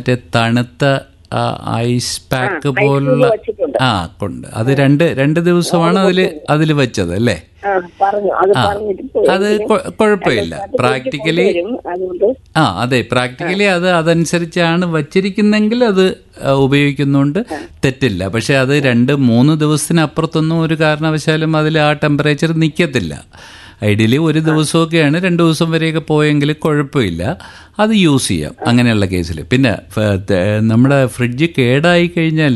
മറ്റേ തണുത്ത ആ, ഐസ് പാക്ക് ഐസ് പോലുള്ള വെച്ചിട്ടുണ്ട്. ആ കൊണ്ട് അത് രണ്ട് രണ്ട് ദിവസമാണ് അതിൽ അതിൽ വെച്ചത് അല്ലേ ആ പറഞ്ഞു അത് ആ പറഞ്ഞിട്ട് പോയി. അത് കൊ- കുഴപ്പമില്ല പ്രാക്ടിക്കലി കൊണ്ടുവരും. അതുകൊണ്ട് ആ അതെ പ്രാക്ടിക്കലി അത് അതനുസരിച്ചാണ് വച്ചിരിക്കുന്നെങ്കിൽ അത് ആ, ഉപയോഗിക്കുന്നതുകൊണ്ട് തെറ്റില്ല പക്ഷെ അത് രണ്ട് മൂന്ന് ദിവസത്തിനപ്പുറത്തൊന്നും ഒരു കാരണവശാലും അതിൽ ആ ടെമ്പറേച്ചർ നിൽക്കത്തില്ല ഐഡിയലി ഒരു ദിവസമൊക്കെയാണ് രണ്ട് ദിവസം വരെയൊക്കെ പോയെങ്കിൽ കുഴപ്പമില്ല അത് യൂസ് ചെയ്യാം അങ്ങനെയുള്ള കേസിൽ പിന്നെ ഫ- ത- നമ്മുടെ ഫ്രിഡ്ജ് കേടായി കഴിഞ്ഞാൽ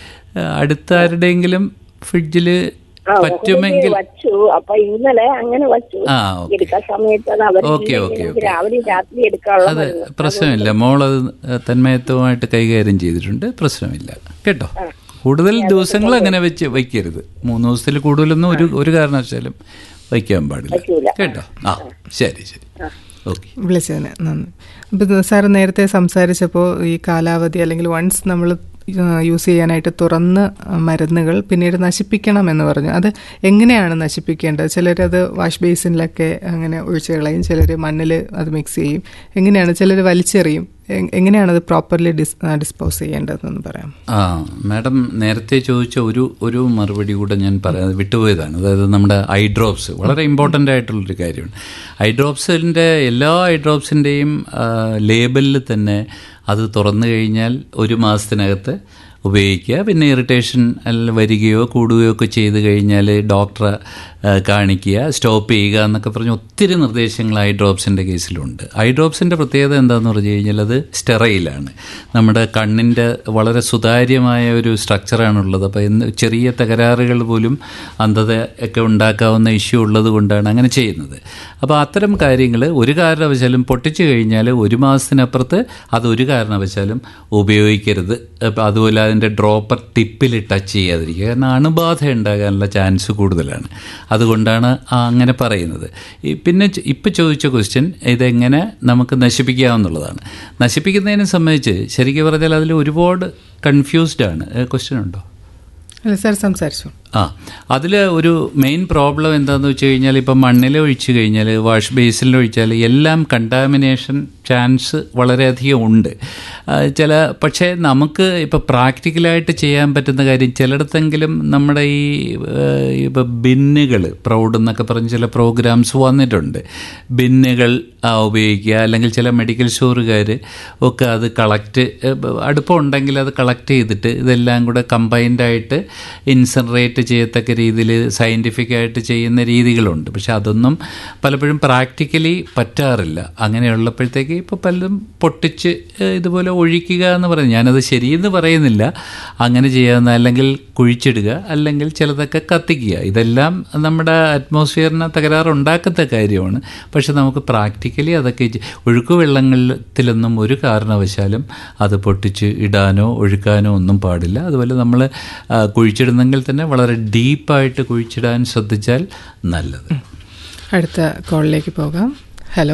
അടുത്ത ആരുടെയെങ്കിലും ഫ്രിഡ്ജിൽ ആ, പറ്റുമെങ്കിൽ വച്ചു അപ്പൊ ഇന്നലെ അങ്ങനെ വച്ചു ആ ഓക്കെ എടുക്കാൻ സമയത്ത് അത് അവർ ഓക്കെ, ഓക്കെ, ഓക്കെ. രാവിലെ രാത്രി എടുക്കാനുള്ള അത് മരുന്ന്. പ്രശ്നമില്ല മോളത് തന്മയത്വമായിട്ട് കൈകാര്യം ചെയ്തിട്ടുണ്ട് പ്രശ്നമില്ല കേട്ടോ കൂടുതൽ ദിവസങ്ങൾ അങ്ങനെ വെച്ച് വയ്ക്കരുത് മൂന്ന് ദിവസത്തിൽ കൂടുതലൊന്നും ഒരു ഒരു കാരണവശാലും വയ്ക്കാൻ പാടില്ല വയ്ക്കൂല. കേട്ടോ ആ ശരി ശരി ഓക്കെ വിളിച്ചതിന് നന്ദി അപ്പം സാർ നേരത്തെ സംസാരിച്ചപ്പോൾ ഈ കാലാവധി അല്ലെങ്കിൽ വൺസ് നമ്മൾ യൂസ് ചെയ്യാനായിട്ട് തുറന്ന് മരുന്നുകൾ പിന്നീട് നശിപ്പിക്കണം എന്ന് പറഞ്ഞു അത് എങ്ങനെയാണ് നശിപ്പിക്കേണ്ടത് ചിലരത് വാഷ് ബേസിനിലൊക്കെ അങ്ങനെ ഒഴിച്ച് കളയും ചിലർ മണ്ണിൽ അത് മിക്സ് ചെയ്യും എങ്ങനെയാണ് ചിലർ വലിച്ചെറിയും എ- എങ്ങനെയാണ് അത് പ്രോപ്പർലി ഡിസ് ഡിസ്പോസ് ചെയ്യേണ്ടതെന്ന് പറയാം ആ മാഡം നേരത്തെ ചോദിച്ച ഒരു ഒരു മറുപടി കൂടെ ഞാൻ പറയാതെ വിട്ടുപോയതാണ് അതായത് നമ്മുടെ ഐ ഡ്രോപ്സ് വളരെ ഇമ്പോർട്ടൻ്റ് ആയിട്ടുള്ളൊരു കാര്യമാണ് ഐ ഡ്രോപ്സിൻ്റെ എല്ലാ ഐ ഡ്രോപ്സിൻ്റെയും ലേബലിൽ തന്നെ അത് തുറന്നു കഴിഞ്ഞാൽ ഒരു മാസത്തിനകത്ത് ഉപയോഗിക്കുക പിന്നെ ഇറിറ്റേഷൻ വരികയോ കൂടുകയോ ഒക്കെ ചെയ്ത് കഴിഞ്ഞാൽ ഡോക്ടറെ ആ, കാണിക്കുക സ്റ്റോപ്പ് ചെയ്യുക എന്നൊക്കെ പറഞ്ഞ് ഒത്തിരി നിർദ്ദേശങ്ങൾ ഐ ഡ്രോപ്സിൻ്റെ കേസിലുണ്ട് ഐ ഡ്രോപ്സിൻ്റെ പ്രത്യേകത എന്താണെന്ന് പറഞ്ഞു കഴിഞ്ഞാൽ അത് സ്റ്റെറൈലാണ് നമ്മുടെ കണ്ണിൻ്റെ വളരെ സുതാര്യമായ ഒരു സ്ട്രക്ചറാണുള്ളത് അപ്പോൾ ഇന്ന് ചെറിയ തകരാറുകൾ പോലും അന്ധത ഒക്കെ ഉണ്ടാക്കാവുന്ന ഇഷ്യൂ ഉള്ളത് കൊണ്ടാണ് അങ്ങനെ ചെയ്യുന്നത് അപ്പോൾ അത്തരം കാര്യങ്ങൾ ഒരു കാരണവശാലും പൊട്ടിച്ചു കഴിഞ്ഞാൽ ഒരു മാസത്തിനപ്പുറത്ത് അത് ഒരു കാരണവശാലും ഉപയോഗിക്കരുത് അപ്പോൾ അതുപോലെ അതിൻ്റെ ഡ്രോപ്പർ ടിപ്പിൽ ടച്ച് ചെയ്യാതിരിക്കുക കാരണം അണുബാധ ഉണ്ടാകാനുള്ള ചാൻസ് കൂടുതലാണ് അതുകൊണ്ടാണ് ആ അങ്ങനെ പറയുന്നത് ഈ പിന്നെ ചോ- ഇപ്പം ചോദിച്ച ക്വസ്റ്റ്യൻ ഇതെങ്ങനെ നമുക്ക് നശിപ്പിക്കാമെന്നുള്ളതാണ് നശിപ്പിക്കുന്നതിനെ സംബന്ധിച്ച് ശരിക്കും പറഞ്ഞാൽ അതിൽ ഒരുപാട് കൺഫ്യൂസ്ഡ് ആണ് ക്വസ്റ്റ്യൻ ഉണ്ടോ അല്ല സാർ സംസാരിച്ചു ആ അതിൽ ഒരു മെയിൻ പ്രോബ്ലം എന്താണെന്ന് വെച്ച് കഴിഞ്ഞാൽ ഇപ്പം മണ്ണിൽ ഒഴിച്ചു കഴിഞ്ഞാൽ വാഷ് ബേസിനിൽ ഒഴിച്ചാൽ എല്ലാം കണ്ടാമിനേഷൻ ചാൻസ് വളരെയധികം ഉണ്ട് ആ, ചില പക്ഷേ നമുക്ക് ഇപ്പോൾ പ്രാക്ടിക്കലായിട്ട് ചെയ്യാൻ പറ്റുന്ന കാര്യം ചിലയിടത്തെങ്കിലും നമ്മുടെ ഈ ഇപ്പോൾ ബിന്നുകൾ പ്രൗഡ് എന്നൊക്കെ പറഞ്ഞ് ചില പ്രോഗ്രാംസ് വന്നിട്ടുണ്ട് ബിന്നുകൾ ആ, ഉപയോഗിക്കുക അല്ലെങ്കിൽ ചില മെഡിക്കൽ സ്റ്റോറുകാർ ഒക്കെ അത് കളക്ട് അടുപ്പം ഉണ്ടെങ്കിൽ അത് കളക്ട് ചെയ്തിട്ട് ഇതെല്ലാം കൂടെ കമ്പൈൻഡ് ആയിട്ട് ഇൻസൻറേറ്റ് ചെയ്യത്തക്ക രീതിയിൽ സയൻറ്റിഫിക് ആയിട്ട് ചെയ്യുന്ന രീതികളുണ്ട് പക്ഷെ അതൊന്നും പലപ്പോഴും പ്രാക്ടിക്കലി പറ്റാറില്ല അങ്ങനെയുള്ളപ്പോഴത്തേക്ക് ഇപ്പോൾ പലതും പൊട്ടിച്ച് ഏഹ്, ഇതുപോലെ ഒഴിക്കുക എന്ന് പറയുന്നത് ഞാനത് ശരിയെന്ന് പറയുന്നില്ല അങ്ങനെ ചെയ്യാവുന്ന അല്ലെങ്കിൽ കുഴിച്ചിടുക അല്ലെങ്കിൽ ചിലതൊക്കെ കത്തിക്കുക ഇതെല്ലാം നമ്മുടെ അറ്റ്മോസ്ഫിയറിന് തകരാറുണ്ടാക്കത്ത കാര്യമാണ് പക്ഷെ നമുക്ക് പ്രാക്ടിക്കലി അതൊക്കെ ചെ- ഒഴുക്ക് വെള്ളത്തിലൊന്നും ഒരു കാരണവശാലും അത് പൊട്ടിച്ച് ഇടാനോ ഒഴുക്കാനോ ഒന്നും പാടില്ല അതുപോലെ നമ്മൾ കുഴിച്ചിടുന്നെങ്കിൽ തന്നെ വളരെ ഡീപ്പായിട്ട് കുഴിച്ചിടാൻ ശ്രദ്ധിച്ചാൽ നല്ലത് അടുത്ത കോളിലേക്ക് പോകാം ഹലോ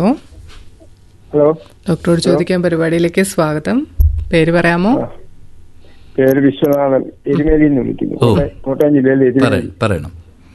ഹലോ ഡോക്ടറോട് ചോദിക്കാൻ പരിപാടിയിലേക്ക് സ്വാഗതം പേര് പറയാമോ പേര് വിശ്വനാഥൻ എരുമേലിയിൽ നിന്ന് വിളിക്കുന്നു ഓ. കോട്ടയം- കോട്ടയം ജില്ലയിലെ എരുമേലി പറയണം പറയണം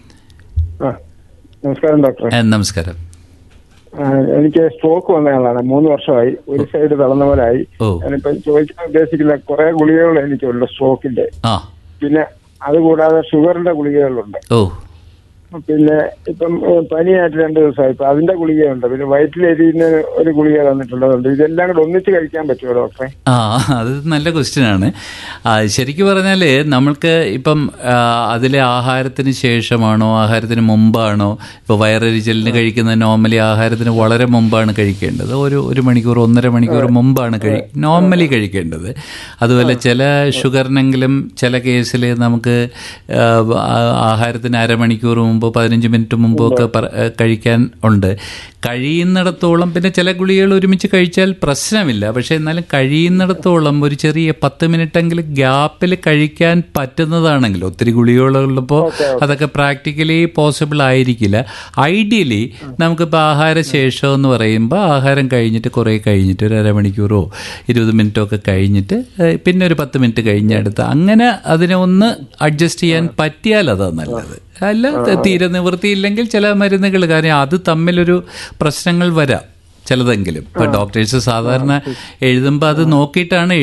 ആ നമസ്കാരം ഡോക്ടർ ഏ, നമസ്കാരം ആ, എനിക്ക് സ്ട്രോക്ക് വന്ന ആളാണ് മൂന്ന് വർഷമായി ഒരു സൈഡ് തളർന്ന പോലായി ഓ. ഞാനിപ്പം ചോദിക്കാൻ ഉദ്ദേശിക്കുന്ന കുറെ ഗുളികകൾ എനിക്കുണ്ട് സ്ട്രോക്കിന്റെ ആ പിന്നെ അതുകൂടാതെ ഷുഗറിന്റെ ഗുളികകളുണ്ട് ഓ പിന്നെ ഇപ്പം ഏ, പനിയായിട്ട് രണ്ട് ദിവസമായി ഇപ്പൊ അതിന്റെ ഗുളികയുണ്ട് പിന്നെ വയറ്റിലെരിയുന്ന ഒരു ഗുളിക തന്നിട്ടുള്ളതുണ്ട് ഇതെല്ലാം കൂടെ ഒന്നിച്ച് കഴിക്കാൻ പറ്റുമോ ഡോക്ടറെ ആ അത് നല്ല ക്വസ്റ്റ്യൻ ആണ് ആ, ശരിക്കും പറഞ്ഞാൽ നമ്മൾക്ക് ഇപ്പം ആ, അതിലെ ആഹാരത്തിന് ശേഷമാണോ ആഹാരത്തിന് മുമ്പാണോ ഇപ്പോൾ വയറരിച്ചലിന് കഴിക്കുന്ന നോർമലി ആഹാരത്തിന് വളരെ മുമ്പാണ് കഴിക്കേണ്ടത് ഒരു ഒരു മണിക്കൂർ ഒന്നര മണിക്കൂർ മുമ്പാണ് കഴി നോർമലി കഴിക്കേണ്ടത് അതുപോലെ ചില ഷുഗറിനെങ്കിലും ചില കേസിൽ നമുക്ക് ആ, ആ- ആഹാരത്തിന് അരമണിക്കൂർ മുമ്പ് പതിനഞ്ച് മിനിറ്റ് മുമ്പോ ഒക്കെ പറ- കഴിക്കാൻ ഉണ്ട് കഴിയുന്നിടത്തോളം പിന്നെ ചില ഗുളികകൾ ഒരുമിച്ച് കഴിച്ചാൽ പ്രശ്നമില്ല പക്ഷേ എന്നാലും കഴിയുന്നിടത്തോളം ഒരു ചെറിയ പത്ത് മിനിറ്റെങ്കിലും ഗ്യാപ്പിൽ കഴിക്കാൻ പറ്റുന്നതാണെങ്കിൽ ഒത്തിരി ഗുളികകളുള്ളപ്പോൾ അതൊക്കെ പ്രാക്ടിക്കലി പോസിബിൾ ആയിരിക്കില്ല ഐഡിയലി നമുക്കിപ്പോൾ ആഹാരശേഷം എന്ന് പറയുമ്പോൾ ആഹാരം കഴിഞ്ഞിട്ട് കുറേ കഴിഞ്ഞിട്ട് ഒരു അരമണിക്കൂറോ ഇരുപത് മിനിറ്റോ ഒക്കെ കഴിഞ്ഞിട്ട് ഏഹ്, പിന്നെ ഒരു പത്ത് മിനിറ്റ് കഴിഞ്ഞെടുത്ത് അങ്ങനെ അതിനെ ഒന്ന് അഡ്ജസ്റ്റ് ചെയ്യാൻ പറ്റിയാൽ അതാ നല്ലത് അല്ല തീരെ നിവൃത്തിയില്ലെങ്കിൽ ചില മരുന്നുകൾ കാര്യം അത് തമ്മിലൊരു പ്രശ്നങ്ങൾ വരാം ചിലതെങ്കിലും ഇപ്പൊ ഡോക്ടേഴ്സ് സാധാരണ എഴുതുമ്പോൾ അത് നോക്കിയിട്ടാണ്